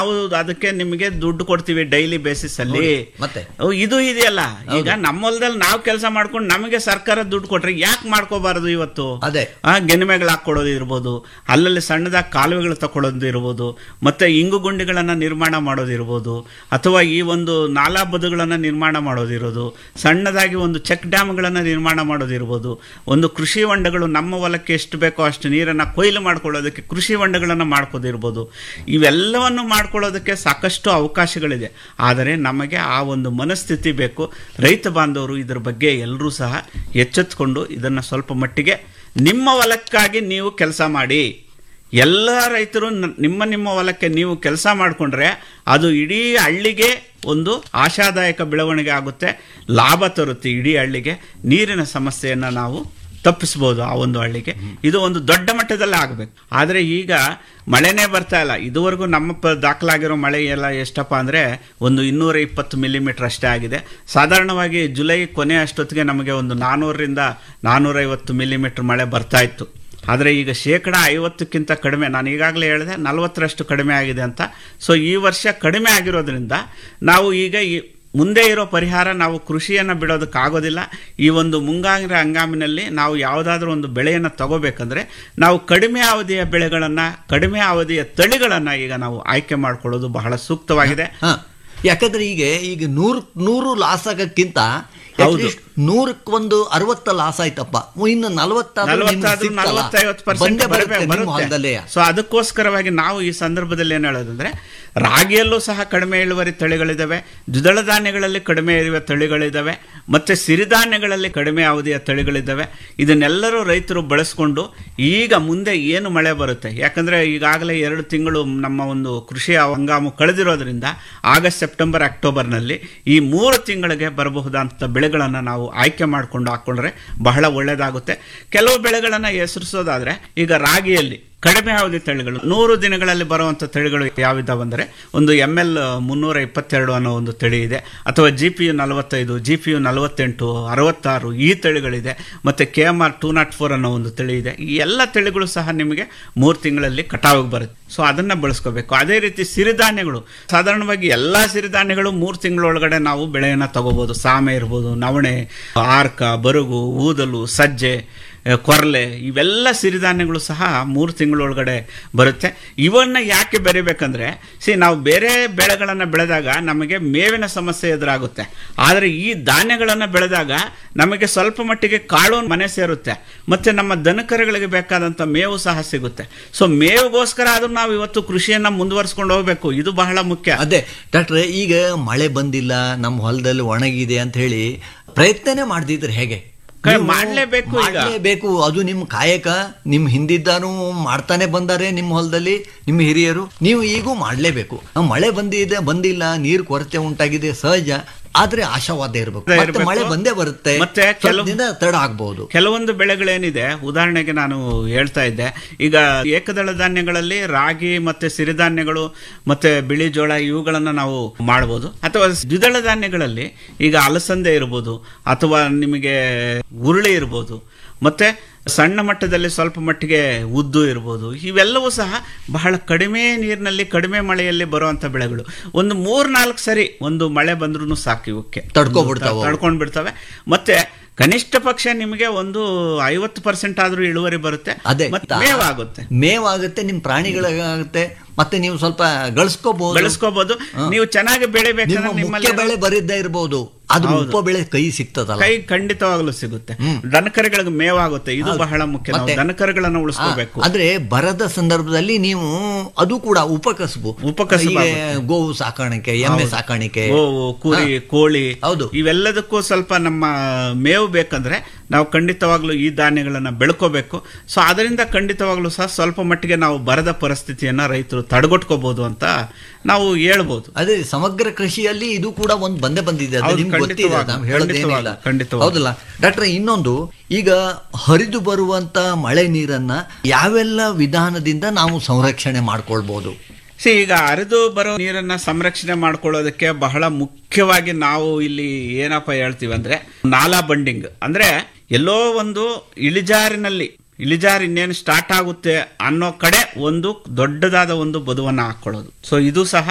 ನಾವು ಅದಕ್ಕೆ ನಿಮಗೆ ದುಡ್ಡು ಕೊಡ್ತೀವಿ ಡೈಲಿ ಬೇಸಿಸ್ ಅಲ್ಲಿ ಮತ್ತೆ? ಓ, ಇದು ಇದೆಯಲ್ಲ ಈಗ ನಮ್ಮ ಹೊಲದಲ್ಲಿ ನಾವು ಕೆಲಸ ಮಾಡ್ಕೊಂಡು ನಮಗೆ ಸರ್ಕಾರ ದುಡ್ಡು ಕೊಟ್ರೆ ಯಾಕೆ ಮಾಡ್ಕೋಬಾರದು ಇವತ್ತು ಅದೇ. ಆ ಗೆನಿಮೆಗಳು ಹಾಕೊಡೋದು ಇರ್ಬೋದು ಅಲ್ಲಲ್ಲಿ ಸಣ್ಣದಾಗಿ ಕಾಲುವೆಗಳು ತಕೊಳ್ಳೋದು ಇರ್ಬೋದು ಮತ್ತೆ ಇಂಗು ಗುಂಡಿಗಳನ್ನ ನಿರ್ಮಾಣ ಮಾಡೋದಿರ್ಬೋದು ಅಥವಾ ಈ ಒಂದು ನಾಲಾ ಬದುಗಳನ್ನ ನಿರ್ಮಾಣ ಮಾಡೋದಿರೋದು ಸಣ್ಣದಾಗಿ ಒಂದು ಚೆಕ್ ಡ್ಯಾಮ್ಗಳನ್ನ ನಿರ್ಮಾಣ ಮಾಡೋದಿರ್ಬೋದು ಒಂದು ಕೃಷಿ ಹೊಂಡಗಳು ನಮ್ಮ ಹೊಲಕ್ಕೆ ಎಷ್ಟು ಬೇಕೋ ಅಷ್ಟು ನೀರನ್ನ ಕೊಯ್ಲು ಮಾಡ್ಕೊಳ್ಳೋದಕ್ಕೆ ಕೃಷಿ ಹೊಂಡಗಳನ್ನ ಮಾಡ್ಕೋದಿರ್ಬೋದು ಇವೆಲ್ಲವನ್ನು ಮಾಡ್ಕೊಳ್ಳೋದಕ್ಕೆ ಸಾಕಷ್ಟು ಅವಕಾಶಗಳಿದೆ ಆದರೆ ನಮಗೆ ಆ ಒಂದು ಮನಸ್ಥಿತಿ ಬೇಕು ರೈತ ಬಾಂಧವರು ಇದ್ರ ಬಗ್ಗೆ ಎಲ್ಲರೂ ಸಹ ಎಚ್ಚೆತ್ಕೊಂಡು ಇದನ್ನು ಸ್ವಲ್ಪ ಮಟ್ಟಿಗೆ ನಿಮ್ಮ ಹೊಲಕ್ಕಾಗಿ ನೀವು ಕೆಲಸ ಮಾಡಿ ಎಲ್ಲ ರೈತರು ನ- ನಿಮ್ಮ ನಿಮ್ಮ ಹೊಲಕ್ಕೆ ನೀವು ಕೆಲಸ ಮಾಡಿಕೊಂಡ್ರೆ ಅದು ಇಡೀ ಹಳ್ಳಿಗೆ ಒಂದು ಆಶಾದಾಯಕ ಬೆಳವಣಿಗೆ ಆಗುತ್ತೆ ಲಾಭ ತರುತ್ತೆ ಇಡೀ ಹಳ್ಳಿಗೆ ನೀರಿನ ಸಮಸ್ಯೆಯನ್ನು ನಾವು ತಪ್ಪಿಸ್ಬೋದು ಆ ಒಂದು ಹಳ್ಳಿಗೆ ಇದು ಒಂದು ದೊಡ್ಡ ಮಟ್ಟದಲ್ಲಿ ಆಗಬೇಕು ಆದರೆ ಈಗ ಮಳೆನೇ ಬರ್ತಾ ಇಲ್ಲ ಇದುವರೆಗೂ ನಮ್ಮ ಪ ದಾಖಲಾಗಿರೋ ಮಳೆ ಎಲ್ಲ ಎಷ್ಟಪ್ಪ ಅಂದರೆ ಒಂದು ಇನ್ನೂರ ಇಪ್ಪತ್ತು ಮಿಲಿಮೀಟರ್ ಅಷ್ಟೇ ಆಗಿದೆ ಸಾಧಾರಣವಾಗಿ ಜುಲೈ ಕೊನೆ ಅಷ್ಟೊತ್ತಿಗೆ ನಮಗೆ ಒಂದು ನಾನ್ನೂರರಿಂದ ನಾನ್ನೂರೈವತ್ತು ಮಿಲಿಮೀಟರ್ ಮಳೆ ಬರ್ತಾ ಇತ್ತು ಆದರೆ ಈಗ ಶೇಕಡ ಐವತ್ತಕ್ಕಿಂತ ಕಡಿಮೆ ನಾನು ಈಗಾಗಲೇ ಹೇಳಿದೆ ನಲವತ್ತರಷ್ಟು ಕಡಿಮೆ ಆಗಿದೆ ಅಂತ ಸೊ ಈ ವರ್ಷ ಕಡಿಮೆ ಆಗಿರೋದ್ರಿಂದ ನಾವು ಈಗ ಈ ಮುಂದೆ ಇರೋ ಪರಿಹಾರ ನಾವು ಕೃಷಿಯನ್ನು ಬಿಡೋದಕ್ಕಾಗೋದಿಲ್ಲ ಈ ಒಂದು ಮುಂಗಾರು ಹಂಗಾಮಿನಲ್ಲಿ ನಾವು ಯಾವುದಾದ್ರೂ ಒಂದು ಬೆಳೆಯನ್ನು ತಗೋಬೇಕಂದ್ರೆ ನಾವು ಕಡಿಮೆ ಅವಧಿಯ ಬೆಳೆಗಳನ್ನು ಕಡಿಮೆ ಅವಧಿಯ ತಳಿಗಳನ್ನು ಈಗ ನಾವು ಆಯ್ಕೆ ಮಾಡ್ಕೊಳ್ಳೋದು ಬಹಳ ಸೂಕ್ತವಾಗಿದೆ ಹ. ಯಾಕಂದ್ರೆ ಈಗ ಈಗ ನೂರ್ ನೂರು ಲಾಸ್ ಆಗಕ್ಕಿಂತ ಹೌದು. ನೂರಕ್ಕೊಂದು ಅರವತ್ತ ಲಾಸ್ ಆಯ್ತಪ್ಪ ಇನ್ನು ನಲವತ್ತಾದ್ರೂ ನಿಮ್ಗೆ ನಲವತ್ತಾದ್ರೂ ಸಿಕ್ತಲ್ಲ. ನಲವತ್ತೈವತ್ತು ಬಂದೇ ಪರ್ಸೆಂಟ್ ಬರುತ್ತೆ ನಿಮ್ಮ ಹೊಲದಲ್ಲೇ ಸೊ ಅದಕ್ಕೋಸ್ಕರವಾಗಿ ನಾವು ಈ ಸಂದರ್ಭದಲ್ಲಿ ಏನು ಹೇಳೋದಂದ್ರೆ ರಾಗಿಯಲ್ಲೂ ಸಹ ಕಡಿಮೆ ಇಳುವರಿ ತಳಿಗಳಿದ್ದಾವೆ ದ್ವಿದಳ ಧಾನ್ಯಗಳಲ್ಲಿ ಕಡಿಮೆ ಇರುವ ತಳಿಗಳಿದ್ದಾವೆ ಮತ್ತೆ ಸಿರಿಧಾನ್ಯಗಳಲ್ಲಿ ಕಡಿಮೆ ಅವಧಿಯ ತಳಿಗಳಿದ್ದಾವೆ ಇದನ್ನೆಲ್ಲರೂ ರೈತರು ಬಳಸ್ಕೊಂಡು ಈಗ ಮುಂದೆ ಏನು ಮಳೆ ಬರುತ್ತೆ ಯಾಕಂದ್ರೆ ಈಗಾಗಲೇ ಎರಡು ತಿಂಗಳು ನಮ್ಮ ಒಂದು ಕೃಷಿ ಹಂಗಾಮು ಕಳೆದಿರೋದ್ರಿಂದ ಆಗಸ್ಟ್ ಸೆಪ್ಟೆಂಬರ್ ಅಕ್ಟೋಬರ್ನಲ್ಲಿ ಈ ಮೂರು ತಿಂಗಳಿಗೆ ಬರಬಹುದಂತ ಬೆಳೆಗಳನ್ನು ನಾವು ಆಯ್ಕೆ ಮಾಡಿಕೊಂಡು ಹಾಕೊಂಡ್ರೆ ಬಹಳ ಒಳ್ಳೆಯದಾಗುತ್ತೆ ಕೆಲವು ಬೆಳೆಗಳನ್ನು ಹೆಸರಿಸೋದಾದ್ರೆ ಈಗ ರಾಗಿಯಲ್ಲಿ ಕಡಿಮೆ ಅವಧಿ ತಳಿಗಳು ನೂರು ದಿನಗಳಲ್ಲಿ ಬರುವಂಥ ತಳಿಗಳು ಯಾವಿದ್ದಾವಂದರೆ ಒಂದು ಎಮ್ ಎಲ್ ಮುನ್ನೂರ ಇಪ್ಪತ್ತೆರಡು ಅನ್ನೋ ಒಂದು ತಳಿ ಇದೆ ಅಥವಾ ಜಿ ಪಿ ಯು ನಲವತ್ತೈದು ಜಿ ಪಿ ಯು ನಲವತ್ತೆಂಟು ಅರವತ್ತಾರು ಈ ತಳಿಗಳಿದೆ ಮತ್ತು K M R two nought four ಅನ್ನೋ ಒಂದು ತಳಿ ಇದೆ ಈ ಎಲ್ಲ ತಳಿಗಳು ಸಹ ನಿಮಗೆ ಮೂರು ತಿಂಗಳಲ್ಲಿ ಕಟಾವಿಗೆ ಬರುತ್ತೆ ಸೊ ಅದನ್ನು ಬಳಸ್ಕೋಬೇಕು ಅದೇ ರೀತಿ ಸಿರಿಧಾನ್ಯಗಳು ಸಾಧಾರಣವಾಗಿ ಎಲ್ಲ ಸಿರಿಧಾನ್ಯಗಳು ಮೂರು ತಿಂಗಳೊಳಗಡೆ ನಾವು ಬೆಳೆಯನ್ನು ತಗೋಬೋದು ಸಾಮೆ ಇರ್ಬೋದು ನವಣೆ ಆರ್ಕ ಬರುಗು ಊದಲು ಸಜ್ಜೆ ಆ, ಕೊರಲೆ ಇವೆಲ್ಲ ಸಿರಿಧಾನ್ಯಗಳು ಸಹ ಮೂರು ತಿಂಗಳೊಳಗಡೆ ಬರುತ್ತೆ ಇವನ್ನ ಯಾಕೆ ಬೆರಿಬೇಕಂದ್ರೆ ಸಿ ನಾವು ಬೇರೆ ಬೆಳೆಗಳನ್ನು ಬೆಳೆದಾಗ ನಮಗೆ ಮೇವಿನ ಸಮಸ್ಯೆ ಎದುರಾಗುತ್ತೆ ಆದರೆ ಈ ಧಾನ್ಯಗಳನ್ನು ಬೆಳೆದಾಗ ನಮಗೆ ಸ್ವಲ್ಪ ಮಟ್ಟಿಗೆ ಕಾಳು ಮನೆ ಸೇರುತ್ತೆ ಮತ್ತೆ ನಮ್ಮ ದನಕರುಗಳಿಗೆ ಬೇಕಾದಂಥ ಮೇವು ಸಹ ಸಿಗುತ್ತೆ ಸೊ ಮೇವಿಗೋಸ್ಕರ ಆದ್ರೂ ನಾವು ಇವತ್ತು ಕೃಷಿಯನ್ನ ಮುಂದುವರಿಸ್ಕೊಂಡು ಹೋಗ್ಬೇಕು ಇದು ಬಹಳ ಮುಖ್ಯ ಅದೇ ಡಾಕ್ಟ್ರೆ ಈಗ ಮಳೆ ಬಂದಿಲ್ಲ ನಮ್ಮ ಹೊಲದಲ್ಲಿ ಒಣಗಿದೆ ಅಂತ ಹೇಳಿ ಪ್ರಯತ್ನನೇ ಮಾಡ್ದಿದ್ರೆ ಹೇಗೆ ಕ- ನೀವು ಮಾಡ್ಲೇಬೇಕು ಈಗ. ಮಾಡ್ಲೇಬೇಕು ಅದು ನಿಮ್ಮ ಕಾಯಕ ನಿಮ್ ಹಿಂದಿದ್ದಾನು ಮಾಡ್ತಾನೆ ಬಂದಾರೆ ನಿಮ್ಮ ಹೊಲದಲ್ಲಿ ನಿಮ್ಮ ಹಿರಿಯರು ನೀವು ಈಗೂ ಮಾಡ್ಲೇಬೇಕು ಆ, ಮಳೆ ಬಂದಿದೆ ಬಂದಿಲ್ಲ ನೀರು ಕೊರತೆ ಉಂಟಾಗಿದೆ ಸಹಜ ಆದ್ರೆ ಆಶಾವಾದ ಇರಬೇಕು ಅದೇ ಮತ್ತೆ ಇರ್ಬೇಕು. ಮಳೆ ಬಂದೇ ಬರುತ್ತೆ ಮತ್ತೆ ಸ್ವಲ್ಪ ಕೆಲವು- ದಿನ ತಡ ಆಗ್ಬಹುದು ಕೆಲವೊಂದು ಬೆಳೆಗಳೇನಿದೆ ಉದಾಹರಣೆಗೆ ನಾನು ಹೇಳ್ತಾ ಇದ್ದೆ ಈಗ ಏಕದಳ ಧಾನ್ಯಗಳಲ್ಲಿ ರಾಗಿ ಮತ್ತೆ ಸಿರಿಧಾನ್ಯಗಳು ಮತ್ತೆ ಬಿಳಿ ಜೋಳ ಇವುಗಳನ್ನ ನಾವು ಮಾಡ್ಬೋದು ಅಥವಾ ದ್ವಿದಳ ಧಾನ್ಯಗಳಲ್ಲಿ ಈಗ ಅಲಸಂದೆ ಇರ್ಬೋದು ಅಥವಾ ನಿಮಗೆ ಉರುಳಿ ಇರ್ಬೋದು ಮತ್ತೆ ಸಣ್ಣ ಮಟ್ಟದಲ್ಲಿ ಸ್ವಲ್ಪ ಮಟ್ಟಿಗೆ ಉದ್ದು ಇರ್ಬೋದು ಇವೆಲ್ಲವೂ ಸಹ ಬಹಳ ಕಡಿಮೆ ನೀರಿನಲ್ಲಿ ಕಡಿಮೆ ಮಳೆಯಲ್ಲಿ ಬರುವಂತ ಬೆಳೆಗಳು ಒಂದು ಮೂರ್ ನಾಲ್ಕು ಸರಿ ಒಂದು ಮಳೆ ಬಂದ್ರೂ ಸಾಕು ಇವಕ್ಕೆ ತಡ್ಕೊಬಿಡ್ತಾವೆ ಅವು. ತಡ್ಕೊಂಡು ಬಿಡ್ತವೆ ಮತ್ತೆ ಕನಿಷ್ಠ ಪಕ್ಷ ನಿಮಗೆ ಒಂದು ಐವತ್ತು ಪರ್ಸೆಂಟ್ ಆದ್ರೂ ಇಳುವರಿ ಬರುತ್ತೆ ಅದೇ ಮತ್ತೆ ಮೇವಾಗುತ್ತೆ ಮೇವಾಗುತ್ತೆ ನಿಮ್ ಪ್ರಾಣಿಗಳಾಗುತ್ತೆ ಮತ್ತೆ ನೀವು ಸ್ವಲ್ಪ ಗಳಿಸ್ಕೋಬಹುದು ಬೆಳೆಸ್ಕೋಬಹುದು ನೀವು ಚೆನ್ನಾಗಿ ನಿಮ್ಮ ಬೆಳಿಬೇಕಂದ್ರೆ ಮುಖ್ಯ ನಿಮ್ಮಲ್ಲಿ ಬೆಳೆ ಬರಿದ್ದೇ ಇರಬಹುದು ಆದ್ರೂ ಹೌದು. ಉಪ ಬೆಳೆ ಕೈ ಸಿಗ್ತದಲ್ಲ ಕೈ ಖಂಡಿತವಾಗ್ಲೂ ಸಿಗುತ್ತೆ ದನಕರುಗಳಿಗೆ ಮೇವಾಗುತ್ತೆ ಇದು ಬಹಳ ಮುಖ್ಯ ನಾವು ಮತ್ತೆ? ದನಕರುಗಳನ್ನ ಉಳಿಸ್ಕೋಬೇಕು ಆ, ಆದ್ರೆ ಬರದ ಸಂದರ್ಭದಲ್ಲಿ ನೀವು ಅದು ಕೂಡ ಉಪಕಸಬು ಉಪಕಸಬು ಈಗ ಆಗುತ್ತೆ. ಗೋವು ಸಾಕಾಣಿಕೆ ಎಮ್ಮೆ ಸಾಕಾಣಿಕೆ ಗೋವು ಕುರಿ ಕೋಳಿ ಹೌದು. ಇವೆಲ್ಲದಕ್ಕೂ ಸ್ವಲ್ಪ ನಮ್ಮ ಮೇವು ಬೇಕಂದ್ರೆ ನಾವು ಖಂಡಿತವಾಗ್ಲೂ ಈ ಧಾನ್ಯಗಳನ್ನ ಬೆಳ್ಕೋಬೇಕು ಸೊ ಅದರಿಂದ ಖಂಡಿತವಾಗ್ಲೂ ಸಹ ಸ್ವಲ್ಪ ಮಟ್ಟಿಗೆ ನಾವು ಬರದ ಪರಿಸ್ಥಿತಿಯನ್ನ ರೈತರು ತಡೆಗಟ್ಕೋಬಹುದು ಅಂತ ನಾವು ಹೇಳ್ಬೋದು ಅದೇ ಸಮಗ್ರ ಕೃಷಿಯಲ್ಲಿ ಇದು ಕೂಡ ಒಂದು ಬಂದೇ ಬಂದಿದೆ ಅದು ಹೌದು, ನಿಮ್ಗೆ ಗೊತ್ತಿದೆ ಖಂಡಿತವಾಗಿ, ನಾವು ಹೇಳೋದೇನಿಲ್ಲ ಖಂಡಿತವಾಗಿ, ಖಂಡಿತವಾಗಿ. ಹೌದಲ್ಲ ಡಾಕ್ಟ್ರೆ ಇನ್ನೊಂದು ಈಗ ಹರಿದು ಬರುವಂತ ಮಳೆ ನೀರನ್ನ ಯಾವೆಲ್ಲ ವಿಧಾನದಿಂದ ನಾವು ಸಂರಕ್ಷಣೆ ಮಾಡ್ಕೊಳ್ಬಹುದು ಸಿ ಈಗ ಹರಿದು ಬರೋ ನೀರನ್ನ ಸಂರಕ್ಷಣೆ ಮಾಡ್ಕೊಳ್ಳೋದಕ್ಕೆ ಬಹಳ ಮುಖ್ಯವಾಗಿ ನಾವು ಇಲ್ಲಿ ಏನಪ್ಪ ಹೇಳ್ತೀವಿ ಅಂದ್ರೆ ನಾಲಾ ಬಂಡಿಂಗ್ ಅಂದ್ರೆ ಎಲ್ಲೋ ಒಂದು ಇಳಿಜಾರಿನಲ್ಲಿ ಇಳಿಜಾರು ಇನ್ನೇನು ಸ್ಟಾರ್ಟ್ ಆಗುತ್ತೆ ಅನ್ನೋ ಕಡೆ ಒಂದು ದೊಡ್ಡದಾದ ಒಂದು ಬದುವನ್ನ ಹಾಕೊಳ್ಳೋದು ಸೊ ಇದು ಸಹ